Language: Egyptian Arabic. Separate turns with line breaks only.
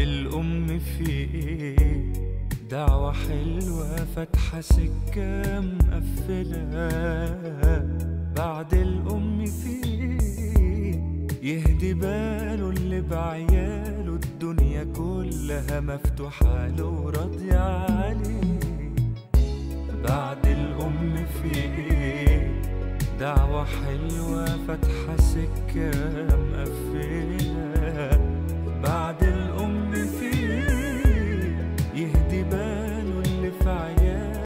الأم في إيه دعوة حلوة فاتحة سكة مقفلة بعد الأم في إيه يهدي باله اللي بعياله الدنيا كلها مفتوحة له وراضية عليه بعد الأم في إيه دعوة حلوة فاتحة سكة مقفلة بعد